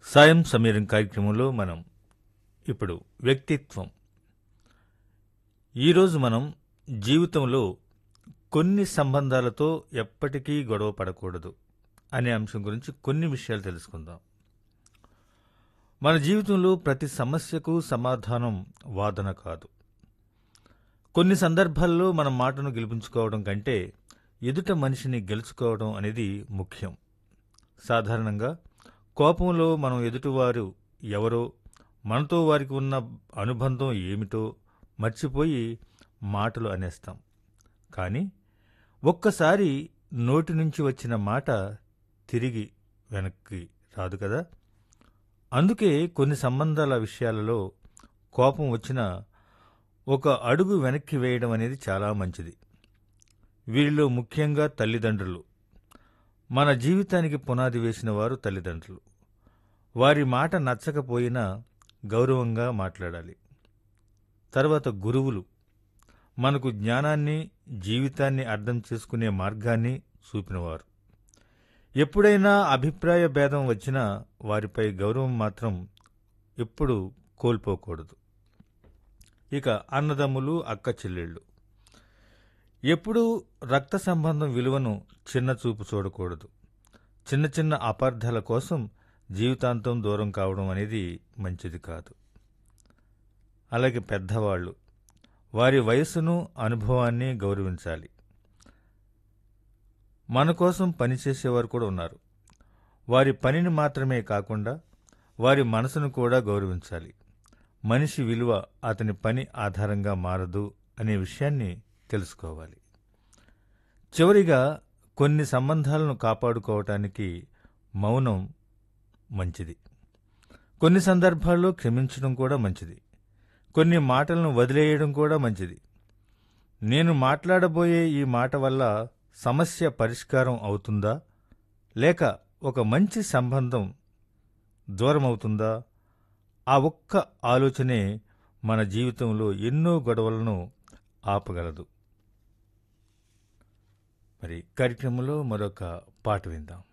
సాయం సమీరం కార్యక్రమంలో మనం ఇప్పుడు వ్యక్తిత్వం ఈరోజు మనం జీవితంలో కొన్ని సంబంధాలతో ఎప్పటికీ గొడవ పడకూడదు అనే అంశం గురించి కొన్ని విషయాలు తెలుసుకుందాం మన జీవితంలో ప్రతి సమస్యకు సమాధానం వాదన కాదు కొన్ని సందర్భాల్లో మన మాటను గెలిపించుకోవడం కంటే ఎదుట మనిషిని గెలుచుకోవడం అనేది ముఖ్యం సాధారణంగా కోపంలో మనం ఎదుటివారు ఎవరో మనతో వారికి ఉన్న అనుబంధం ఏమిటో మర్చిపోయి మాటలు అనేస్తాం కానీ ఒక్కసారి నోటి నుంచి వచ్చిన మాట తిరిగి వెనక్కి రాదు కదా అందుకే కొన్ని సంబంధాల విషయాలలో కోపం వచ్చినా ఒక అడుగు వెనక్కి వేయడం అనేది చాలా మంచిది వీరిలో ముఖ్యంగా తల్లిదండ్రులు మన జీవితానికి పునాది వేసిన వారు తల్లిదండ్రులు వారి మాట నచ్చకపోయినా గౌరవంగా మాట్లాడాలి తర్వాత గురువులు మనకు జ్ఞానాన్ని జీవితాన్ని అర్థం చేసుకునే మార్గాన్ని చూపినవారు ఎప్పుడైనా అభిప్రాయ భేదం వచ్చినా వారిపై గౌరవం మాత్రం ఎప్పుడు కోల్పోకూడదు ఇక అన్నదమ్ములు అక్క చెల్లెళ్ళు ఎప్పుడూ రక్త సంబంధం విలువను చిన్న చూపు చూడకూడదు చిన్న చిన్న అపార్థాల కోసం జీవితాంతం దూరం కావడం అనేది మంచిది కాదు అలాగే పెద్దవాళ్ళు వారి వయస్సును అనుభవాన్ని గౌరవించాలి మన కోసం పనిచేసేవారు కూడా ఉన్నారు వారి పనిని మాత్రమే కాకుండా వారి మనసును కూడా గౌరవించాలి మనిషి విలువ అతని పని ఆధారంగా మారదు అనే విషయాన్ని తెలుసుకోవాలి చివరిగా కొన్ని సంబంధాలను కాపాడుకోవటానికి మౌనం మంచిది కొన్ని సందర్భాల్లో క్షమించడం కూడా మంచిది కొన్ని మాటలను వదిలేయడం కూడా మంచిది నేను మాట్లాడబోయే ఈ మాట వల్ల సమస్య పరిష్కారం అవుతుందా లేక ఒక మంచి సంబంధం దూరం అవుతుందా ఆ ఒక్క ఆలోచనే మన జీవితంలో ఎన్నో గొడవలను ఆపగలదు మరి కార్యక్రమంలో మరొక పాట విందాం